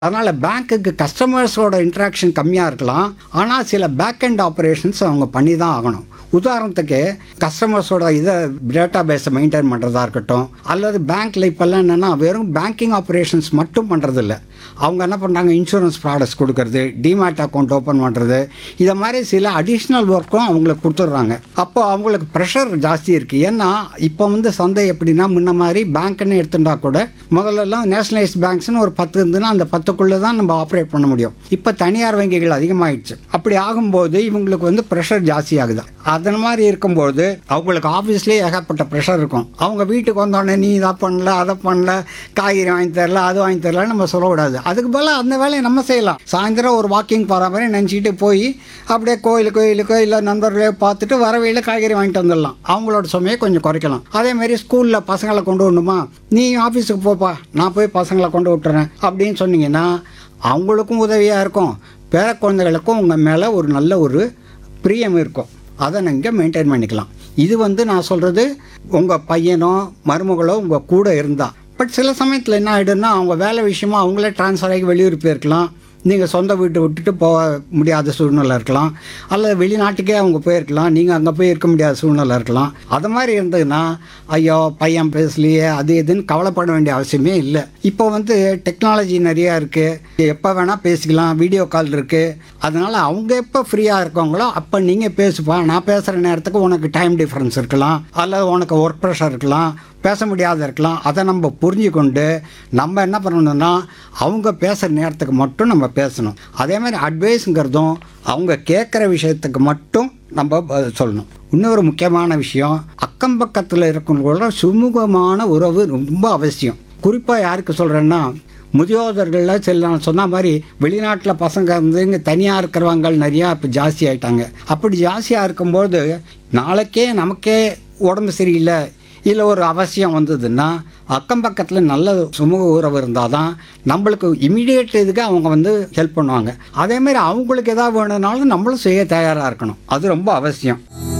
அதனால் பேங்க்குக்கு கஸ்டமர்ஸோட இன்ட்ராக்ஷன் கம்மியாக இருக்கலாம் ஆனால் சில பேக் அண்ட் ஆப்ரேஷன்ஸ் அவங்க பண்ணி தான் ஆகணும் உதாரணத்துக்கு கஸ்டமர்ஸோட இதை டேட்டா பேஸை மெயின்டைன் பண்ணுறதா இருக்கட்டும் அல்லது பேங்க்கில் இப்போல்லாம் என்னென்னா வெறும் பேங்கிங் ஆப்ரேஷன்ஸ் மட்டும் பண்ணுறதில்ல அவங்க என்ன பண்ணுறாங்க இன்சூரன்ஸ் ப்ராடக்ட்ஸ் கொடுக்கறது டிமேட் அக்கௌண்ட் ஓப்பன் பண்ணுறது இதை மாதிரி சில அடிஷ்னல் ஒர்க்கும் அவங்களுக்கு கொடுத்துட்றாங்க அப்போ அவங்களுக்கு ப்ரெஷர் ஜாஸ்தி இருக்குது ஏன்னா இப்போ வந்து சந்தை எப்படின்னா முன்ன மாதிரி பேங்க்னு எடுத்துட்டா கூட முதல்லலாம் நேஷனலைஸ் பேங்க்ஸ்னு ஒரு பத்து இருந்துன்னா அந்த பத்துக்குள்ளே தான் நம்ம ஆப்ரேட் பண்ண முடியும் இப்போ தனியார் வங்கிகள் அதிகமாகிடுச்சு அப்படி ஆகும்போது இவங்களுக்கு வந்து ப்ரெஷர் ஜாஸ்தி ஆகுது அதன் மாதிரி இருக்கும்போது அவங்களுக்கு ஆஃபீஸ்லேயே ஏகப்பட்ட ப்ரெஷர் இருக்கும் அவங்க வீட்டுக்கு வந்தோடனே நீ இதை பண்ணல அதை பண்ணல காய்கறி வாங்கி தரல அது வாங்கி தரல நம்ம சொல்லக்கூடாது அதுக்கு பதிலாக அந்த வேலையை நம்ம செய்யலாம் சாயந்தரம் ஒரு வாக்கிங் போகிற மாதிரி நினச்சிக்கிட்டு போய் அப்படியே கோயில் கோயிலுக்கோ இல்லை நண்பர்களையோ பார்த்துட்டு வர வழியில் காய்கறி வாங்கிட்டு வந்துடலாம் அவங்களோட சுமையை கொஞ்சம் குறைக்கலாம் அதே மாதிரி ஸ்கூலில் பசங்களை கொண்டு வரணுமா நீ ஆஃபீஸுக்கு போப்பா நான் போய் பசங்களை கொண்டு விட்டுறேன் அப்படின்னு சொன்னீங்கன்னா அவங்களுக்கும் உதவியாக இருக்கும் பேர குழந்தைகளுக்கும் உங்கள் மேலே ஒரு நல்ல ஒரு பிரியம் இருக்கும் அதை நீங்கள் மெயின்டைன் பண்ணிக்கலாம் இது வந்து நான் சொல்கிறது உங்கள் பையனோ மருமகளோ உங்கள் கூட இருந்தால் பட் சில சமயத்தில் என்ன ஆகிடும்னா அவங்க வேலை விஷயமா அவங்களே ட்ரான்ஸ்ஃபர் ஆகி வெளியூர் போயிருக்கலாம் நீங்கள் சொந்த வீட்டை விட்டுட்டு போக முடியாத சூழ்நிலை இருக்கலாம் அல்லது வெளிநாட்டுக்கே அவங்க போயிருக்கலாம் நீங்கள் அங்கே போய் இருக்க முடியாத சூழ்நிலை இருக்கலாம் அது மாதிரி இருந்ததுன்னா ஐயோ பையன் பேசலையே அது இதுன்னு கவலைப்பட வேண்டிய அவசியமே இல்லை இப்போ வந்து டெக்னாலஜி நிறையா இருக்குது எப்போ வேணால் பேசிக்கலாம் வீடியோ கால் இருக்குது அதனால் அவங்க எப்போ ஃப்ரீயாக இருக்கவங்களோ அப்போ நீங்கள் பேசுப்பா நான் பேசுகிற நேரத்துக்கு உனக்கு டைம் டிஃப்ரென்ஸ் இருக்கலாம் அல்லது உனக்கு ஒர்க் ப்ரெஷர் இருக்கலாம் பேச முடியாத இருக்கலாம் அதை நம்ம புரிஞ்சு கொண்டு நம்ம என்ன பண்ணணும்னா அவங்க பேசுகிற நேரத்துக்கு மட்டும் நம்ம பேசணும் அதே மாதிரி அட்வைஸுங்கிறதும் அவங்க கேட்குற விஷயத்துக்கு மட்டும் நம்ம பதில் சொல்லணும் இன்னொரு முக்கியமான விஷயம் அக்கம் பக்கத்தில் இருக்கிறவங்களோட சுமூகமான உறவு ரொம்ப அவசியம் குறிப்பாக யாருக்கு சொல்கிறேன்னா முதியோதர்களில் சில நான் சொன்ன மாதிரி வெளிநாட்டில் பசங்க வந்து இங்கே தனியாக இருக்கிறவங்க நிறையா இப்போ ஜாஸ்தி ஆயிட்டாங்க அப்படி ஜாஸ்தியாக இருக்கும்போது நாளைக்கே நமக்கே உடம்பு சரியில்லை இல்லை ஒரு அவசியம் வந்ததுன்னா அக்கம் பக்கத்தில் நல்ல சுமூக உறவு இருந்தால் தான் நம்மளுக்கு இமீடியட் இதுக்கு அவங்க வந்து ஹெல்ப் பண்ணுவாங்க அதேமாதிரி அவங்களுக்கு எதாவது வேணும்னாலும் நம்மளும் செய்ய தயாராக இருக்கணும் அது ரொம்ப அவசியம்